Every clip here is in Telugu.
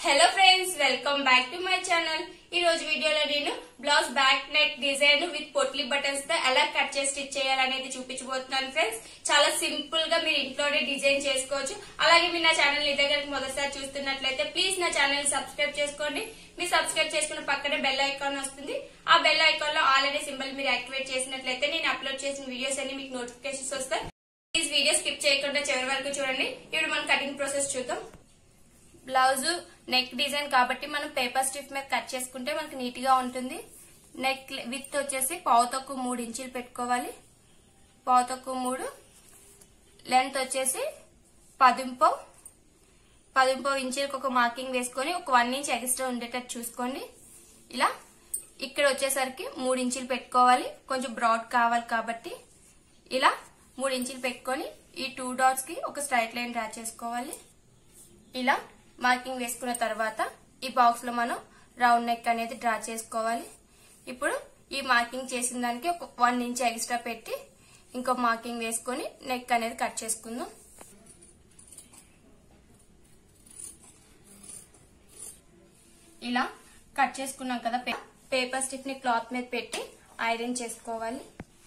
hello friends welcome back to my channel ఈ రోజు వీడియోలో నేను blouse back neck design with potli buttons తో ఎలా కట్ చేసి స్టిచ్ చేయాలనేది చూపించబోతున్నాను ఫ్రెండ్స్ చాలా సింపుల్ గా మీరు ఇంట్లోనే డిజైన్ చేసుకోవచ్చు అలాగే మీరు నా ఛానల్ నీ దగ్గరికి మొదటిసారి చూస్తున్నట్లయితే ప్లీజ్ నా ఛానల్ సబ్స్క్రైబ్ చేసుకోండి మీరు సబ్స్క్రైబ్ చేసుకున్న పక్కనే బెల్ ఐకాన్ వస్తుంది ఆ బెల్ ఐకాన్ లో ఆల్ అనే సింబల్ మీరు యాక్టివేట్ చేసినట్లయితే నేను అప్లోడ్ చేసిన వీడియోస్ అన్ని మీకు నోటిఫికేషన్స్ వస్తాయి ప్లీజ్ వీడియో స్కిప్ చేయకుండా చివరి వరకు చూడండి ఇప్పుడు మనం కటింగ్ ప్రాసెస్ చూద్దాం బ్లౌజ్ నెక్ డిజైన్ కాబట్టి మనం పేపర్ స్టిఫ్ మీద కట్ చేసుకుంటే మనకి నీట్ గా ఉంటుంది నెక్ విత్ వచ్చేసి పావు తక్కువ మూడు ఇంచులు పెట్టుకోవాలి పావు తక్కువ మూడు లెంత్ వచ్చేసి పదింపో పదింపో ఇంచులకు ఒక మార్కింగ్ వేసుకొని ఒక వన్ ఇంచ్ ఎక్స్ట్రా ఉండేటట్టు చూసుకోండి ఇలా ఇక్కడ వచ్చేసరికి మూడు ఇంచులు పెట్టుకోవాలి కొంచెం బ్రాడ్ కావాలి కాబట్టి ఇలా మూడు ఇంచులు పెట్టుకొని ఈ టూ డాట్స్ కి ఒక స్ట్రైట్ లైన్ డ్రా చేసుకోవాలి ఇలా మార్కింగ్ వేసుకున్న తర్వాత ఈ బాక్స్ లో మనం రౌండ్ నెక్ అనేది డ్రా చేసుకోవాలి ఇప్పుడు ఈ మార్కింగ్ చేసిన దానికి ఒక వన్ ఇంచ్ ఎక్స్ట్రా పెట్టి ఇంకో మార్కింగ్ వేసుకొని నెక్ అనేది కట్ చేసుకుందాం ఇలా కట్ చేసుకున్నాం కదా పేపర్ స్టిఫ్ ని క్లాత్ మీద పెట్టి ఐరన్ చేసుకోవాలి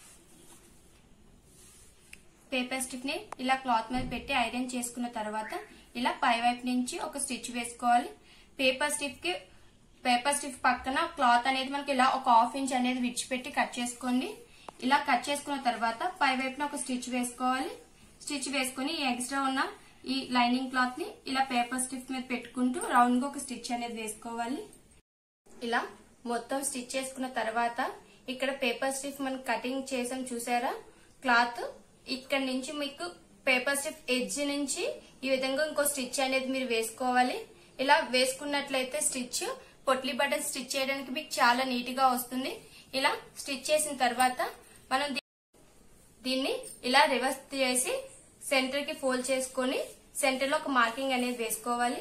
పేపర్ స్టిఫ్ ని ఇలా క్లాత్ మీద పెట్టి ఐరన్ చేసుకున్న తర్వాత ఇలా పై వైపు నుంచి ఒక స్టిచ్ వేసుకోవాలి పేపర్ స్టిఫ్ కి పేపర్ స్టిఫ్ పక్కన క్లాత్ అనేది మనకి ఇలా ఒక హాఫ్ ఇంచ్ అనేది విడిచిపెట్టి కట్ చేసుకోండి ఇలా కట్ చేసుకున్న తర్వాత పై వైపున ఒక స్టిచ్ వేసుకోవాలి స్టిచ్ వేసుకుని ఈ ఎక్స్ట్రా ఉన్న ఈ లైనింగ్ క్లాత్ ని ఇలా పేపర్ స్టిఫ్ మీద పెట్టుకుంటూ రౌండ్ గా ఒక స్టిచ్ అనేది వేసుకోవాలి ఇలా మొత్తం స్టిచ్ చేసుకున్న తర్వాత ఇక్కడ పేపర్ స్టిఫ్ మనం కటింగ్ చేసాం చూసారా క్లాత్ ఇక్కడ నుంచి మీకు పేపర్ స్టిఫ్ ఎడ్జ్ నుంచి ఈ విధంగా ఇంకో స్టిచ్ అనేది మీరు వేసుకోవాలి ఇలా వేసుకున్నట్లయితే స్టిచ్ పొట్లీ బటన్ స్టిచ్ చేయడానికి మీకు చాలా నీట్ గా వస్తుంది ఇలా స్టిచ్ చేసిన తర్వాత మనం దీ- దీన్ని ఇలా రివర్స్ చేసి సెంటర్ కి ఫోల్డ్ చేసుకొని సెంటర్ లో ఒక మార్కింగ్ అనేది వేసుకోవాలి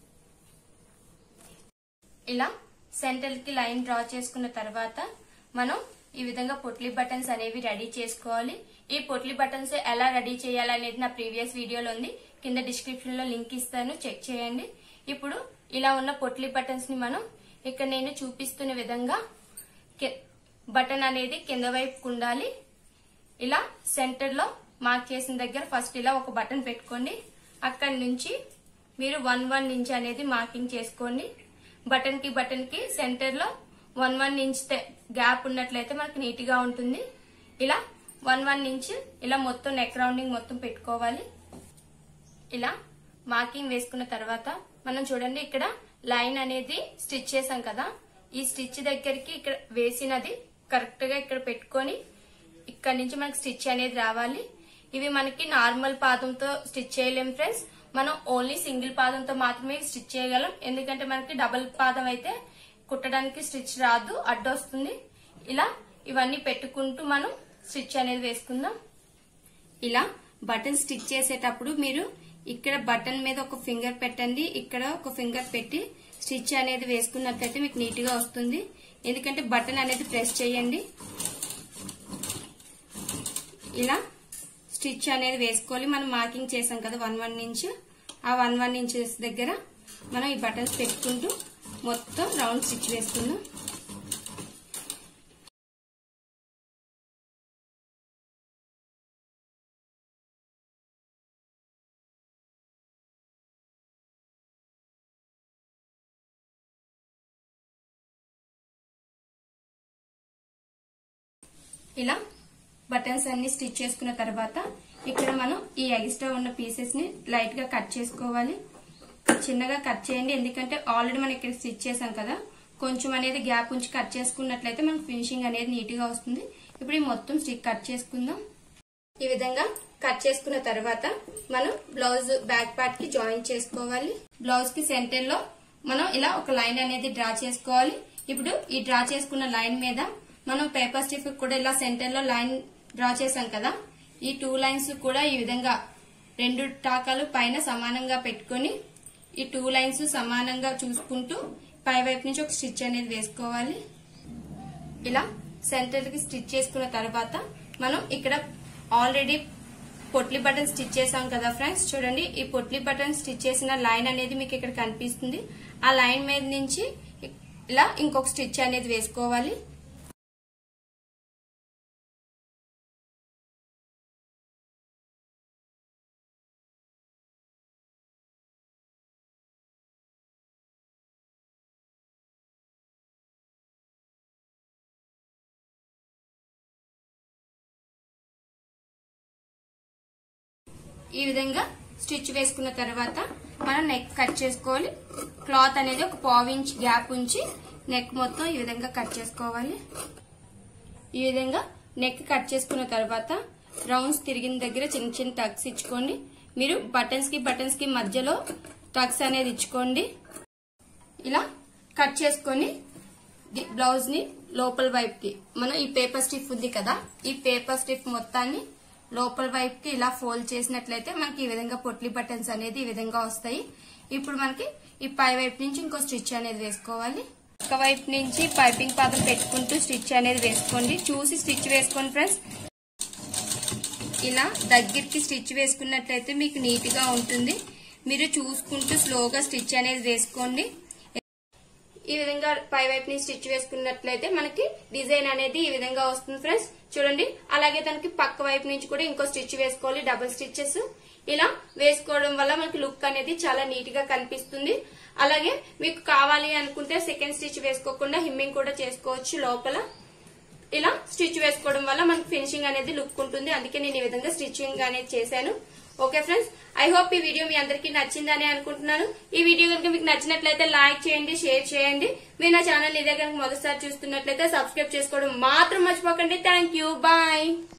ఇలా సెంటర్ కి లైన్ డ్రా చేసుకున్న తర్వాత మనం ఈ విధంగా పొట్లీ బటన్స్ అనేవి రెడీ చేసుకోవాలి ఈ పొట్లీ బటన్స్ ఎలా రెడీ చేయాలనేది నా ప్రీవియస్ వీడియోలో ఉంది కింద డిస్క్రిప్షన్ లో లింక్ ఇస్తాను చెక్ చేయండి ఇప్పుడు ఇలా ఉన్న పొట్లీ బటన్స్ ని మనం ఇక్కడ నేను చూపిస్తున్న విధంగా కి- బటన్ అనేది కింద వైపుకు ఉండాలి ఇలా సెంటర్ లో మార్క్ చేసిన దగ్గర ఫస్ట్ ఇలా ఒక బటన్ పెట్టుకోండి అక్కడి నుంచి మీరు వన్ వన్ ఇంచ్ అనేది మార్కింగ్ చేసుకోండి బటన్ కి బటన్ కి సెంటర్ లో వన్ వన్ ఇంచ్ గ్యాప్ ఉన్నట్లయితే మనకి నీట్ గా ఉంటుంది ఇలా వన్ వన్ ఇంచ్ ఇలా మొత్తం నెక్ రౌండింగ్ మొత్తం పెట్టుకోవాలి ఇలా మార్కింగ్ వేసుకున్న తర్వాత మనం చూడండి ఇక్కడ లైన్ అనేది స్టిచ్ చేసాం కదా ఈ స్టిచ్ దగ్గరికి ఇక్కడ వేసినది కరెక్ట్ గా ఇక్కడ పెట్టుకొని ఇక్కడ నుంచి మనకి స్టిచ్ అనేది రావాలి ఇవి మనకి నార్మల్ పాదంతో స్టిచ్ చేయలేం ఫ్రెండ్స్ మనం ఓన్లీ సింగిల్ పాదంతో మాత్రమే స్టిచ్ చేయగలం ఎందుకంటే మనకి డబుల్ పాదం అయితే కుట్టడానికి స్టిచ్ రాదు అడ్డొస్తుంది ఇలా ఇవన్నీ పెట్టుకుంటూ మనం స్టిచ్ అనేది వేసుకుందాం ఇలా బటన్ స్టిచ్ చేసేటప్పుడు మీరు ఇక్కడ బటన్ మీద ఒక ఫింగర్ పెట్టండి ఇక్కడ ఒక ఫింగర్ పెట్టి స్టిచ్ అనేది వేసుకున్నట్లయితే మీకు నీట్ గా వస్తుంది ఎందుకంటే బటన్ అనేది ప్రెస్ చేయండి ఇలా స్టిచ్ అనేది వేసుకోవాలి మనం మార్కింగ్ చేసాం కదా వన్ వన్ ఇంచ్ ఆ వన్ వన్ ఇంచెస్ దగ్గర మనం ఈ బటన్స్ పెట్టుకుంటూ మొత్తం రౌండ్ స్టిచ్ వేసుకుందాం ఇలా బటన్స్ అన్ని స్టిచ్ చేసుకున్న తర్వాత ఇక్కడ మనం ఈ ఎక్స్ట్రా ఉన్న పీసెస్ ని లైట్ గా కట్ చేసుకోవాలి చిన్నగా కట్ చేయండి ఎందుకంటే ఆల్రెడీ మనం ఇక్కడ స్టిచ్ చేసాం కదా కొంచెం అనేది గ్యాప్ ఉంచి కట్ చేసుకున్నట్లయితే మనకు ఫినిషింగ్ అనేది నీట్ గా వస్తుంది ఇప్పుడు ఈ మొత్తం స్టిక్ కట్ చేసుకుందాం ఈ విధంగా కట్ చేసుకున్న తర్వాత మనం బ్లౌజ్ బ్యాక్ పార్ట్ కి జాయిన్ చేసుకోవాలి బ్లౌజ్ కి సెంటర్ లో మనం ఇలా ఒక లైన్ అనేది డ్రా చేసుకోవాలి ఇప్పుడు ఈ డ్రా చేసుకున్న లైన్ మీద మనం పేపర్ స్టిఫ్ కూడా ఇలా సెంటర్ లో లైన్ డ్రా చేసాం కదా ఈ టూ లైన్స్ కూడా ఈ విధంగా రెండు టాకాలు పైన సమానంగా పెట్టుకొని ఈ టూ లైన్స్ సమానంగా చూసుకుంటూ పై వైపు నుంచి ఒక స్టిచ్ అనేది వేసుకోవాలి ఇలా సెంటర్ కి స్టిచ్ చేసుకున్న తర్వాత మనం ఇక్కడ ఆల్రెడీ పొట్లి బటన్ స్టిచ్ చేసాం కదా ఫ్రెండ్స్ చూడండి ఈ పొట్లి బటన్ స్టిచ్ చేసిన లైన్ అనేది మీకు ఇక్కడ కనిపిస్తుంది ఆ లైన్ మీద నుంచి ఇలా ఇంకొక స్టిచ్ అనేది వేసుకోవాలి ఈ విధంగా స్టిచ్ వేసుకున్న తర్వాత మనం నెక్ కట్ చేసుకోవాలి క్లాత్ అనేది ఒక పావు ఇంచ్ గ్యాప్ ఉంచి నెక్ మొత్తం ఈ విధంగా కట్ చేసుకోవాలి ఈ విధంగా నెక్ కట్ చేసుకున్న తర్వాత రౌండ్స్ తిరిగిన దగ్గర చిన్న చిన్న టక్స్ ఇచ్చుకోండి మీరు బటన్స్ కి బటన్స్ కి మధ్యలో టక్స్ అనేది ఇచ్చుకోండి ఇలా కట్ చేసుకొని బ్లౌజ్ ని లోపల వైపుకి మనం ఈ పేపర్ స్టిఫ్ ఉంది కదా ఈ పేపర్ స్టిఫ్ మొత్తాన్ని లోపల వైపుకి ఇలా ఫోల్డ్ చేసినట్లయితే మనకి ఈ విధంగా పొట్లి బటన్స్ అనేది ఈ విధంగా వస్తాయి ఇప్పుడు మనకి ఈ పై వైపు నుంచి ఇంకో స్టిచ్ అనేది వేసుకోవాలి ఒక వైపు నుంచి పైపింగ్ పాత్ర పెట్టుకుంటూ స్టిచ్ అనేది వేసుకోండి చూసి స్టిచ్ వేసుకోండి ఫ్రెండ్స్ ఇలా దగ్గరికి స్టిచ్ వేసుకున్నట్లయితే మీకు నీట్ గా ఉంటుంది మీరు చూసుకుంటూ స్లోగా స్టిచ్ అనేది వేసుకోండి ఈ విధంగా పై వైపు నుంచి స్టిచ్ వేసుకున్నట్లయితే మనకి డిజైన్ అనేది ఈ విధంగా వస్తుంది ఫ్రెండ్స్ చూడండి అలాగే దానికి పక్క వైపు నుంచి కూడా ఇంకో స్టిచ్ వేసుకోవాలి డబుల్ స్టిచెస్ ఇలా వేసుకోవడం వల్ల మనకి లుక్ అనేది చాలా నీట్ గా కనిపిస్తుంది అలాగే మీకు కావాలి అనుకుంటే సెకండ్ స్టిచ్ వేసుకోకుండా హిమ్మింగ్ కూడా చేసుకోవచ్చు లోపల ఇలా స్టిచ్ వేసుకోవడం వల్ల మనకి ఫినిషింగ్ అనేది లుక్ ఉంటుంది అందుకే నేను ఈ విధంగా స్టిచ్చింగ్ అనేది చేశాను ఓకే ఫ్రెండ్స్ ఐ హోప్ ఈ వీడియో మీ అందరికీ నచ్చిందని అనుకుంటున్నాను ఈ వీడియో కనుక మీకు నచ్చినట్లయితే లైక్ చేయండి షేర్ చేయండి మీరు నా ఛానల్ ఇదే కనుక మొదటిసారి చూస్తున్నట్లయితే సబ్స్క్రైబ్ చేసుకోవడం మాత్రం మర్చిపోకండి థ్యాంక్ యూ బాయ్